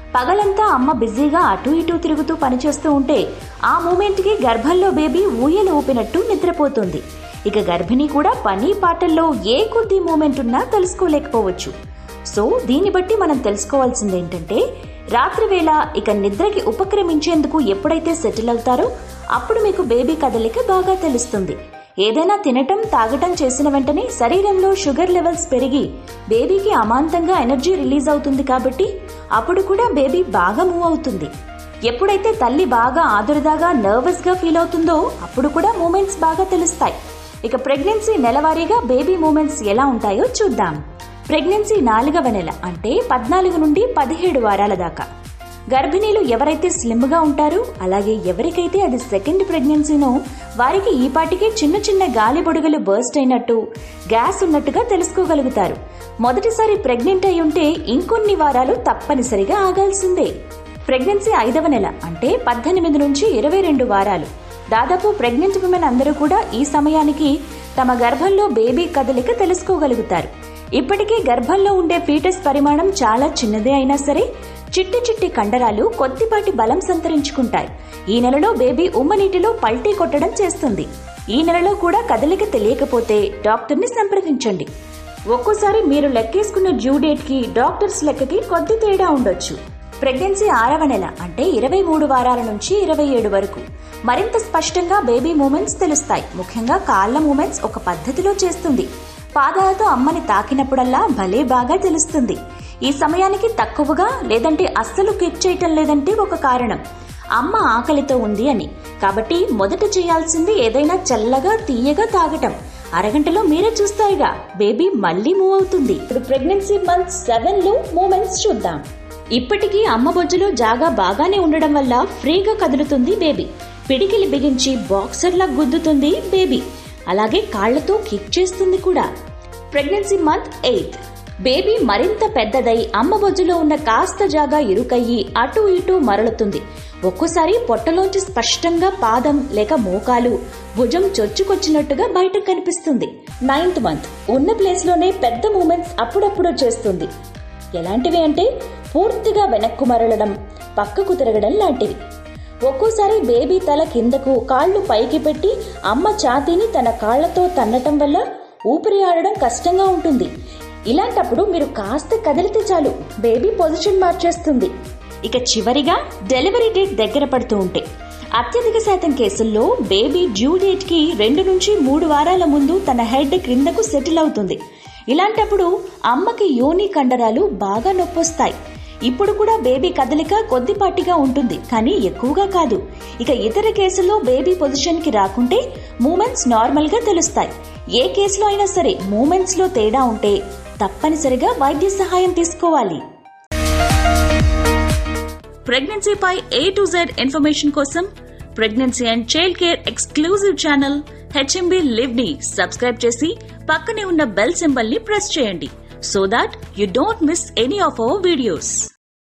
పగలంతా అమ్మ బిజీగా అటు ఇటు తిరుగుతూ పనిచేస్తూ ఉంటే ఆ మూమెంట్కి గర్భంలో బేబీ ఊయల ఊపినట్టు నిద్రపోతుంది ఇక గర్భిణి కూడా పని పాటల్లో ఏ కొద్ది మూమెంట్ ఉన్నా తెలుసుకోలేకపోవచ్చు సో దీన్ని బట్టి మనం తెలుసుకోవాల్సింది ఏంటంటే రాత్రి వేళ ఇక నిద్రకి ఉపక్రమించేందుకు ఎప్పుడైతే సెటిల్ అవుతారో అప్పుడు మీకు బేబీ కదలిక బాగా తెలుస్తుంది ఏదైనా తినటం తాగటం చేసిన వెంటనే శరీరంలో షుగర్ లెవెల్స్ పెరిగి బేబీకి అమాంతంగా ఎనర్జీ రిలీజ్ అవుతుంది కాబట్టి అప్పుడు కూడా బేబీ బాగా మూవ్ అవుతుంది ఎప్పుడైతే తల్లి బాగా ఆదురదాగా నర్వస్ గా ఫీల్ అవుతుందో అప్పుడు కూడా మూమెంట్స్ బాగా తెలుస్తాయి ఇక ప్రెగ్నెన్సీ నెలవారీగా బేబీ మూమెంట్స్ ఎలా ఉంటాయో చూద్దాం ప్రెగ్నెన్సీ నాలుగవ నెల అంటే పద్నాలుగు నుండి పదిహేడు వారాల దాకా గర్భిణీలు ఎవరైతే స్లిమ్గా ఉంటారో అలాగే ఎవరికైతే అది సెకండ్ ప్రెగ్నెన్సీనో వారికి ఈ పాటికే చిన్న చిన్న గాలి బొడుగలు బర్స్ట్ అయినట్టు గ్యాస్ ఉన్నట్టుగా తెలుసుకోగలుగుతారు మొదటిసారి ప్రెగ్నెంట్ అయి ఉంటే ఇంకొన్ని వారాలు తప్పనిసరిగా ఆగాల్సిందే ప్రెగ్నెన్సీ ఐదవ నెల అంటే పద్దెనిమిది నుంచి ఇరవై రెండు వారాలు దాదాపు ప్రెగ్నెంట్ విమెన్ అందరూ కూడా ఈ సమయానికి తమ గర్భంలో బేబీ కదలిక తెలుసుకోగలుగుతారు ఇప్పటికే గర్భంలో ఉండే ఫీటస్ పరిమాణం చాలా చిన్నదే అయినా సరే చిట్టి చిట్టి కండరాలు కొద్దిపాటి బలం సంతరించుకుంటాయి ఈ నెలలో బేబీ ఉమ్మనీటిలో పల్టీ కొట్టడం చేస్తుంది ఈ నెలలో కూడా కదలిక తెలియకపోతే డాక్టర్ని సంప్రదించండి ఒక్కోసారి మీరు లెక్కేసుకున్న డ్యూ డేట్ కి డాక్టర్స్ లెక్కకి కొద్ది తేడా ఉండొచ్చు ప్రెగ్నెన్సీ ఆరవ నెల అంటే ఇరవై మూడు వారాల నుంచి ఇరవై ఏడు వరకు మరింత స్పష్టంగా బేబీ మూమెంట్స్ తెలుస్తాయి ముఖ్యంగా కాళ్ళ మూమెంట్స్ ఒక పద్ధతిలో చేస్తుంది పాదాలతో అమ్మని తాకినప్పుడల్లా భలే బాగా తెలుస్తుంది ఈ సమయానికి తక్కువగా లేదంటే అస్సలు కిక్ చేయటం లేదంటే ఒక కారణం అమ్మ ఆకలితో ఉంది అని కాబట్టి మొదట చేయాల్సింది ఏదైనా చల్లగా తీయగా తాగటం అరగంటలో మీరే చూస్తారుగా బేబీ మళ్ళీ మూవ్ అవుతుంది ఇప్పుడు ప్రెగ్నెన్సీ మంత్ సెవెన్ లో మూమెంట్స్ చూద్దాం ఇప్పటికీ అమ్మ బొజ్జులో జాగా బాగానే ఉండడం వల్ల ఫ్రీగా కదులుతుంది బేబీ పిడికిలి బిగించి బాక్సర్లా గుద్దుతుంది బేబీ అలాగే కాళ్లతో కిక్ చేస్తుంది కూడా ప్రెగ్నెన్సీ మంత్ ఎయిత్ బేబీ మరింత పెద్దదై అమ్మ బొజ్జులో ఉన్న కాస్త జాగా ఇరుకయ్యి అటు ఇటు మరలుతుంది ఒక్కోసారి పొట్టలోంచి స్పష్టంగా పాదం లేక మోకాలు భుజం చొచ్చుకొచ్చినట్టుగా బయట కనిపిస్తుంది నైన్త్ మంత్ ఉన్న ప్లేస్ లోనే పెద్ద మూమెంట్స్ అప్పుడప్పుడు చేస్తుంది ఎలాంటివి అంటే పూర్తిగా వెనక్కు మరలడం పక్కకు తిరగడం లాంటివి ఒక్కోసారి బేబీ తల కిందకు కాళ్ళు పైకి పెట్టి అమ్మ ఛాతీని తన కాళ్లతో తన్నటం వల్ల ఊపిరి ఆడడం కష్టంగా ఉంటుంది ఇలాంటప్పుడు మీరు కాస్త కదిలితే చాలు బేబీ పొజిషన్ మార్చేస్తుంది ఇక చివరిగా డెలివరీ డేట్ దగ్గర పడుతూ ఉంటే అత్యధిక శాతం కేసుల్లో బేబీ డ్యూ డేట్ కి రెండు నుంచి మూడు వారాల ముందు తన హెడ్ క్రిందకు సెటిల్ అవుతుంది ఇలాంటప్పుడు అమ్మకి యోని కండరాలు బాగా నొప్పొస్తాయి ఇప్పుడు కూడా బేబీ కదలిక కొద్దిపాటిగా ఉంటుంది కానీ ఎక్కువగా కాదు ఇక ఇతర కేసుల్లో బేబీ పొజిషన్ కి రాకుంటే మూమెంట్స్ నార్మల్ గా తెలుస్తాయి ఏ కేసులో అయినా సరే మూమెంట్స్ లో తేడా ఉంటే తప్పనిసరిగా వైద్య సహాయం తీసుకోవాలి ప్రెగ్నెన్సీపై ఏ టు జెడ్ ఇన్ఫర్మేషన్ కోసం pregnancy and child care exclusive channel HMB live ని సబ్స్క్రైబ్ చేసి పక్కనే ఉన్న బెల్ సింబల్ ని ప్రెస్ చేయండి so that you don't miss any of our videos